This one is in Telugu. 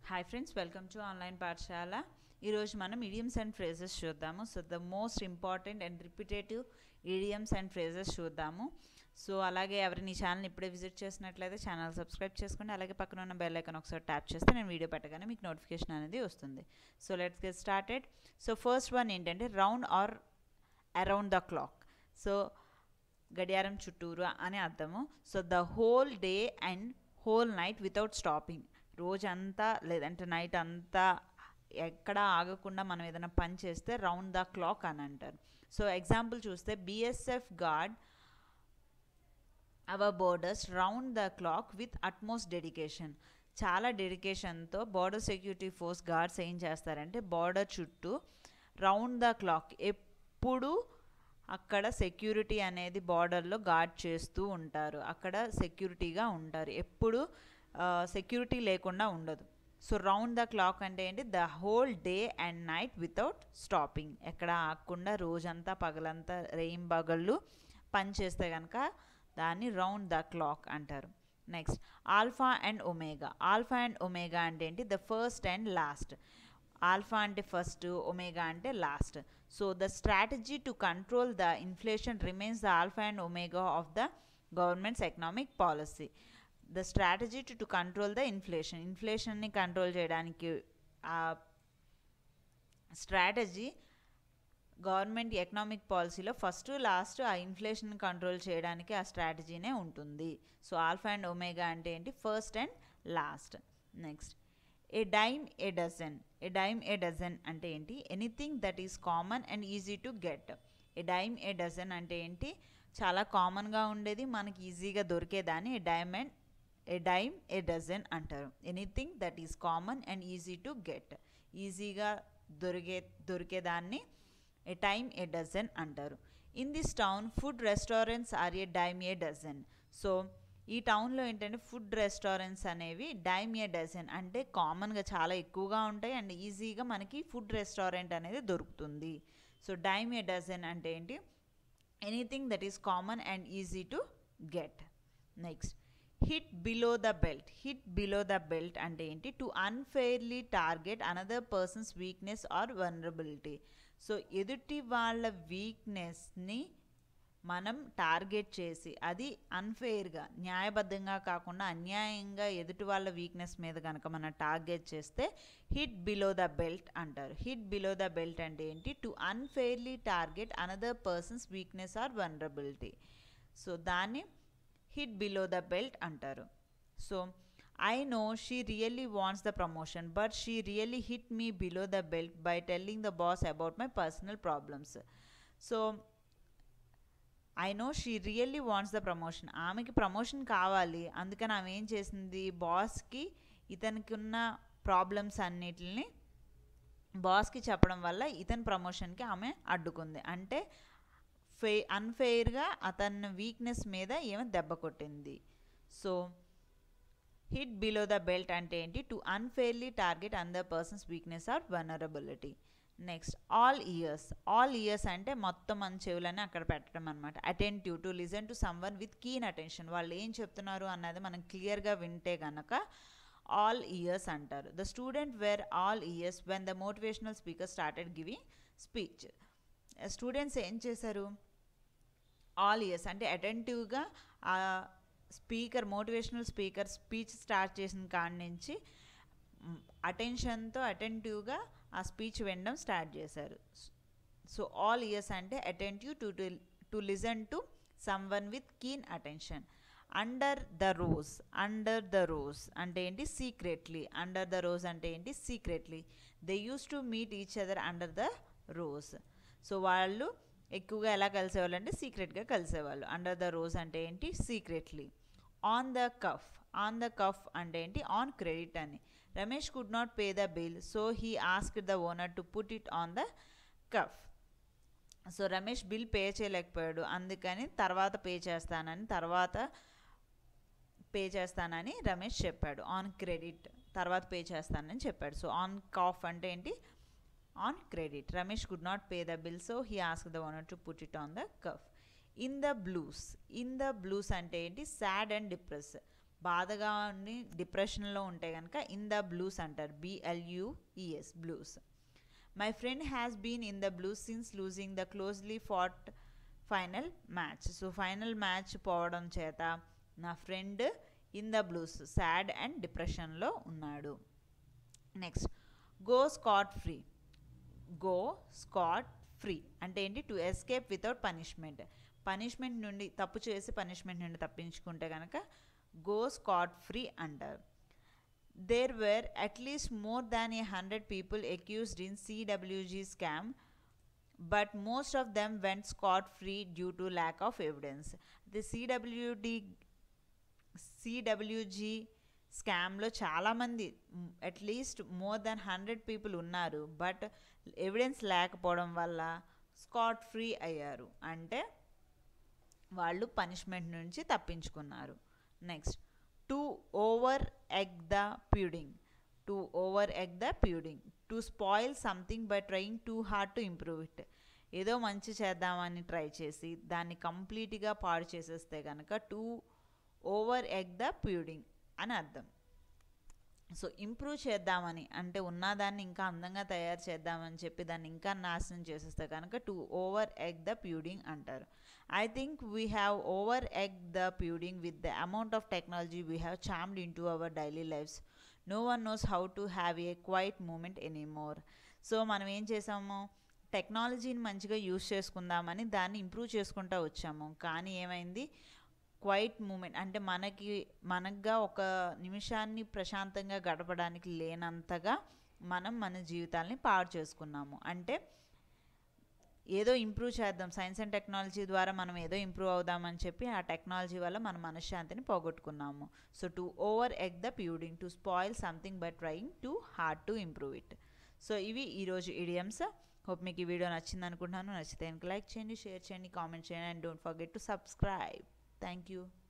hi friends welcome to online పాఠశాల ఈరోజు మనం ఇడియమ్స్ అండ్ ఫ్రేజెస్ చూద్దాము so the most important and repetitive idioms and phrases చూద్దాము సో అలాగే ఎవరిని ఈ ఛానల్ ఇప్పుడే విజిట్ చేసినట్లయితే ఛానల్ సబ్స్క్రైబ్ చేసుకోండి అలాగే పక్కన ఉన్న బెల్ ఐకాన్ ఒకసారి ట్యాప్ చేస్తే నేను వీడియో పెట్టగానే మీకు నోటిఫికేషన్ అనేది వస్తుంది so let's get started so first one ఏంటంటే round or around the clock so గడియారం చుట్టూరు అని అర్థము so the whole day and whole night without stopping రోజంతా లేదంటే నైట్ అంతా ఎక్కడ ఆగకుండా మనం ఏదైనా పని చేస్తే రౌండ్ ద క్లాక్ అని అంటారు సో ఎగ్జాంపుల్ చూస్తే BSF guard our borders round the clock with utmost dedication చాలా డెడికేషన్తో బార్డర్ సెక్యూరిటీ ఫోర్స్ గార్డ్స్ ఏం చేస్తారంటే బార్డర్ చుట్టూ రౌండ్ ద క్లాక్ ఎప్పుడు అక్కడ సెక్యూరిటీ అనేది బార్డర్లో గార్డ్ చేస్తూ ఉంటారు అక్కడ సెక్యూరిటీగా ఉంటారు ఎప్పుడు సెక్యూరిటీ లేకుండా ఉండదు సో రౌండ్ ద క్లాక్ అంటే ఏంటి the whole day and night without stopping ఎక్కడ ఆగకుండా రోజంతా పగలంతా రెయిన్ పగళ్ళు పని చేస్తే కనుక దాన్ని రౌండ్ ద క్లాక్ అంటారు next alpha and omega alpha and omega అంటే ఏంటి the first and last alpha అంటే ఫస్ట్ ఒమేగా అంటే last so the strategy to control the inflation remains the alpha and omega of the government's economic policy the strategy to to control the inflation ఇన్ఫ్లేషన్ని కంట్రోల్ చేయడానికి ఆ స్ట్రాటజీ గవర్నమెంట్ ఎకనామిక్ పాలసీలో ఫస్ట్ లాస్ట్ ఆ ఇన్ఫ్లేషన్ కంట్రోల్ చేయడానికి ఆ స్ట్రాటజీనే ఉంటుంది సో ఆల్ఫా అండ్ ఒమేగా అంటే ఏంటి first and last next a dime a dozen a dime a dozen అంటే ఏంటి anything that is common and easy to get a dime a dozen అంటే ఏంటి చాలా కామన్గా ఉండేది మనకి ఈజీగా దొరికేదాన్ని a diamond a dime a dozen అంటారు anything that is common and easy to get ఈజీగా దొరికే దొరికేదాన్ని ఏ టైమ్ ఏ డజన్ అంటారు in this town food restaurants are a dime a dozen so ఈ టౌన్లో ఏంటంటే ఫుడ్ రెస్టారెంట్స్ అనేవి డైమ్ ఏ డజన్ అంటే కామన్గా చాలా ఎక్కువగా ఉంటాయి అండ్ ఈజీగా మనకి ఫుడ్ రెస్టారెంట్ అనేది దొరుకుతుంది సో డైమ్ ఏ డజన్ అంటే ఏంటి anything that is common and easy to get next hit below the belt hit below the belt అంటే ఏంటి to unfairly target another person's weakness or vulnerability so ఎదుటి వాళ్ళ వీక్నెస్ని మనం టార్గెట్ చేసి అది అన్ఫెయిర్గా న్యాయబద్ధంగా కాకుండా అన్యాయంగా ఎదుటి వాళ్ళ వీక్నెస్ మీద కనుక మనం టార్గెట్ చేస్తే హిట్ బిలో ద బెల్ట్ అంటారు హిట్ బిలో ద బెల్ట్ అంటే ఏంటి to unfairly target another person's weakness or vulnerability so దాన్ని హిట్ బిలో ద బెల్ట్ అంటారు so I know she really wants the promotion but she really hit me below the belt by telling the boss about my personal problems so I know she really wants the promotion ఆమెకి ప్రమోషన్ కావాలి అందుకని ఆమె ఏం చేసింది బాస్కి ఇతనికి ఉన్న ప్రాబ్లమ్స్ అన్నిటిని బాస్కి చెప్పడం వల్ల ఇతని ప్రమోషన్కి ఆమె అడ్డుకుంది అంటే ఫే అన్ఫెయిర్గా అతని వీక్నెస్ మీద ఏమో దెబ్బ కొట్టింది so hit below the belt అంటే ఏంటి to unfairly target another person's weakness or vulnerability next all ears all ears అంటే మొత్తం మన చెవులని అక్కడ పెట్టడం అనమాట attentive to listen to someone with keen attention వాళ్ళు ఏం చెప్తున్నారు అన్నది మనం క్లియర్గా వింటే గనక ఆల్ ఇయర్స్ అంటారు the student were all ears when the motivational speaker started giving speech students ఏం చేశారు ఆల్ ఇయర్స్ అంటే అటెంటివ్గా ఆ speaker motivational speaker speech start చేసిన కాడి నుంచి అటెన్షన్తో అటెంటివ్గా ఆ స్పీచ్ వినడం స్టార్ట్ చేశారు సో ఆల్ ఇయర్స్ అంటే attentive to to listen to someone with keen attention under the rose under the rose అంటే ఏంటి సీక్రెట్లీ అండర్ ద రోజ్ అంటే ఏంటి secretly they use to meet each other under the rose so వాళ్ళు ఎక్కువగా ఎలా కలిసేవాళ్ళు అంటే సీక్రెట్గా కలిసేవాళ్ళు అండర్ ద రోజ్ అంటే ఏంటి secretly on the cuff on the cuff అంటే ఏంటి ఆన్ క్రెడిట్ అని Ramesh could not pay the bill so he ask the owner to put it on the cuff so Ramesh bill pay చేయలేకపోయాడు అందుకని తర్వాత పే చేస్తానని తర్వాత పే చేస్తానని రమేష్ చెప్పాడు ఆన్ క్రెడిట్ తర్వాత పే చేస్తానని చెప్పాడు సో ఆన్ కాఫ్ అంటే ఏంటి on credit Ramesh could not pay the bill so he ask the owner to put it on the cuff in the blues in the blues అంటే ఏంటి సాడ్ అండ్ డిప్రెస్ బాధగా ఉండి డిప్రెషన్లో ఉంటే కనుక ఇన్ ద బ్లూస్ అంటారు B L U E S blues my friend has been in the blues since losing the closely fought final match so final match పోవడం చేత నా friend in the blues sad and డిప్రెషన్లో ఉన్నాడు next go scot free go scot free అంటే ఏంటి to escape without punishment punishment నుండి తప్పు చేసి పనిష్మెంట్ నుండి తప్పించుకుంటే కనుక గో స్కాట్ ఫ్రీ అంటారు there were at least more than a hundred people accused in CWG scam but most of them went scot free due to lack of evidence the CWD CWG స్కామ్లో చాలామంది at least more than hundred people ఉన్నారు బట్ ఎవిడెన్స్ లేకపోవడం వల్ల స్కాట్ ఫ్రీ అయ్యారు అంటే వాళ్ళు పనిష్మెంట్ నుంచి తప్పించుకున్నారు next to over egg the pudding to over egg the pudding to spoil something by trying too hard to improve it ఏదో మంచి చేద్దామని ట్రై చేసి దాన్ని కంప్లీట్గా పాడు చేసేస్తే కనుక to over egg the pudding అని అర్థం సో ఇంప్రూవ్ చేద్దామని అంటే ఉన్నదాన్ని ఇంకా అందంగా తయారు చేద్దామని చెప్పి దాన్ని ఇంకా నాశనం చేసేస్తే కనుక to over egg the pudding అంటారు I think we have over egg the pudding with the amount of technology we have crammed in to our daily lives no one knows how to have a quiet moment anymore so మనం ఏం చేసాము టెక్నాలజీని మంచిగా యూస్ చేసుకుందామని దాన్ని ఇంప్రూవ్ చేసుకుంటూ వచ్చాము కానీ ఏమైంది క్వైట్ మూమెంట్ అంటే మనకి మనగా ఒక నిమిషాన్ని ప్రశాంతంగా గడపడానికి లేనంతగా మనం మన జీవితాల్ని పాడు చేసుకున్నాము అంటే ఏదో ఇంప్రూవ్ చేద్దాం సైన్స్ అండ్ టెక్నాలజీ ద్వారా మనం ఏదో ఇంప్రూవ్ అవుదామని చెప్పి ఆ టెక్నాలజీ వల్ల మన మనశ్శాంతిని పోగొట్టుకున్నాము so to over egg the pudding to spoil something by trying too hard to improve it so ఇవి ఈరోజు ఇడియమ్స్ హోప్ మీకు ఈ వీడియో నచ్చింది అనుకుంటున్నాను నచ్చితే లైక్ చేయండి షేర్ చేయండి కామెంట్ చేయండి and don't forget to subscribe thank you